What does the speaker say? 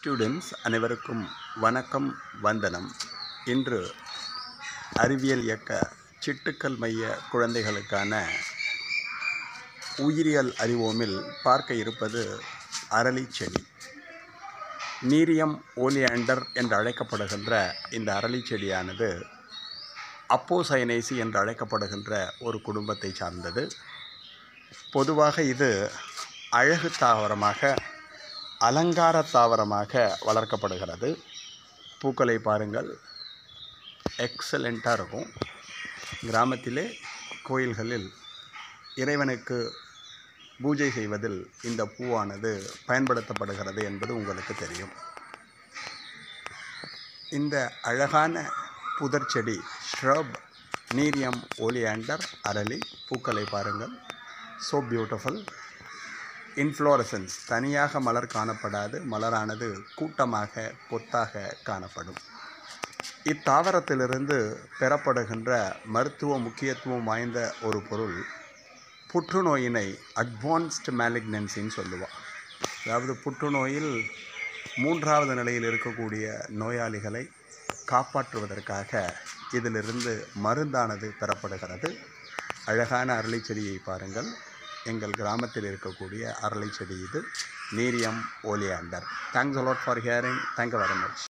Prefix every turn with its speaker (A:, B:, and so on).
A: students அனைவருக்கும் வணக்கம் வந்தனம் இன்று அறிவியல் இயக்க சிட்டுக்கல் மைய குழந்தைகளுக்கான உயிரியல் அறிவோமில் பார்க்க இருப்பது அரளி செடி நீரியம் ஓலியாண்டர் என்று அழைக்கப்படுகின்ற இந்த அரளி செடியானது அப்போசைனேசி என்று அழைக்கப்படுகின்ற ஒரு குடும்பத்தை சார்ந்தது பொதுவாக இது அழகு தாவரமாக அலங்கார தாவரமாக வளர்க்கப்படுகிறது பூக்களை பாருங்கள் எக்ஸலண்ட்டாக இருக்கும் கிராமத்திலே கோயில்களில் இறைவனுக்கு பூஜை செய்வதில் இந்த பூவானது பயன்படுத்தப்படுகிறது என்பது உங்களுக்கு தெரியும் இந்த அழகான புதர் செடி ஷ்ரப் நீரியம் ஓலியாண்டர் அரளி பூக்களை பாருங்கள் ஸோ பியூட்டிஃபுல் இன்ஃப்ளோரசன்ஸ் தனியாக மலர் காணப்படாது மலரானது கூட்டமாக கொத்தாக காணப்படும் இத்தாவரத்திலிருந்து பெறப்படுகின்ற மருத்துவ முக்கியத்துவம் வாய்ந்த ஒரு பொருள் புற்றுநோயினை அட்வான்ஸ்டு மேலிக்னன்சின்னு சொல்லுவாள் அதாவது புற்றுநோயில் மூன்றாவது நிலையில் இருக்கக்கூடிய நோயாளிகளை காப்பாற்றுவதற்காக இதிலிருந்து மருந்தானது பெறப்படுகிறது அழகான அரளி செடியை பாருங்கள் எங்கள் கிராமத்தில் இருக்கக்கூடிய அரளி செடி இது nerium oleander thanks a lot for hearing thank you very much